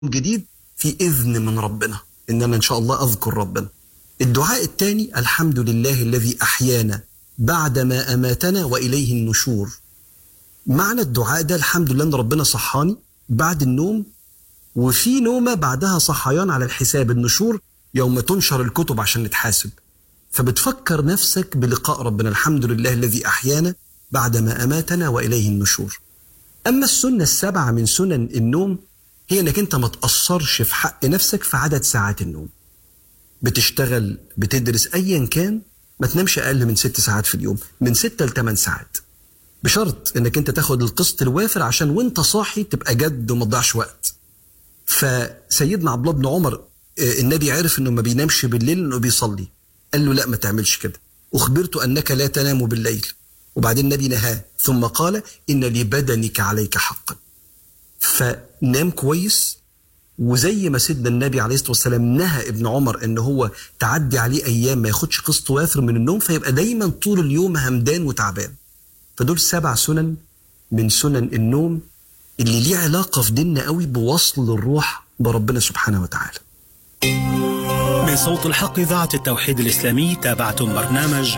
جديد في إذن من ربنا إن أنا إن شاء الله أذكر ربنا الدعاء الثاني الحمد لله الذي أحيانا بعدما أماتنا وإليه النشور معنى الدعاء ده الحمد لله إن ربنا صحاني بعد النوم وفي نومة بعدها صحيان على الحساب النشور يوم تنشر الكتب عشان نتحاسب فبتفكر نفسك بلقاء ربنا الحمد لله الذي أحيانا بعدما أماتنا وإليه النشور أما السنة السبعة من سنن النوم هي انك انت ما تأثرش في حق نفسك في عدد ساعات النوم بتشتغل بتدرس ايا كان ما تنامش اقل من ست ساعات في اليوم من ستة لثمان ساعات بشرط انك انت تاخد القسط الوافر عشان وانت صاحي تبقى جد وما تضيعش وقت فسيدنا عبد الله بن عمر آه، النبي عرف انه ما بينامش بالليل انه بيصلي قال له لا ما تعملش كده اخبرت انك لا تنام بالليل وبعدين النبي نهاه ثم قال ان لبدنك عليك حقا فنام كويس وزي ما سيدنا النبي عليه الصلاه والسلام نهى ابن عمر ان هو تعدي عليه ايام ما ياخدش قسط وافر من النوم فيبقى دايما طول اليوم همدان وتعبان فدول سبع سنن من سنن النوم اللي ليه علاقه في ديننا قوي بوصل الروح بربنا سبحانه وتعالى من صوت الحق إذاعة التوحيد الإسلامي تابعتم برنامج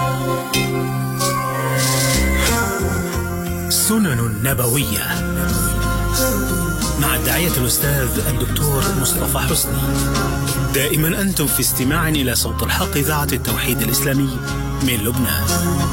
سنن نبوية مع الداعية الأستاذ الدكتور مصطفى حسني دائما أنتم في استماع إلى صوت الحق إذاعة التوحيد الإسلامي من لبنان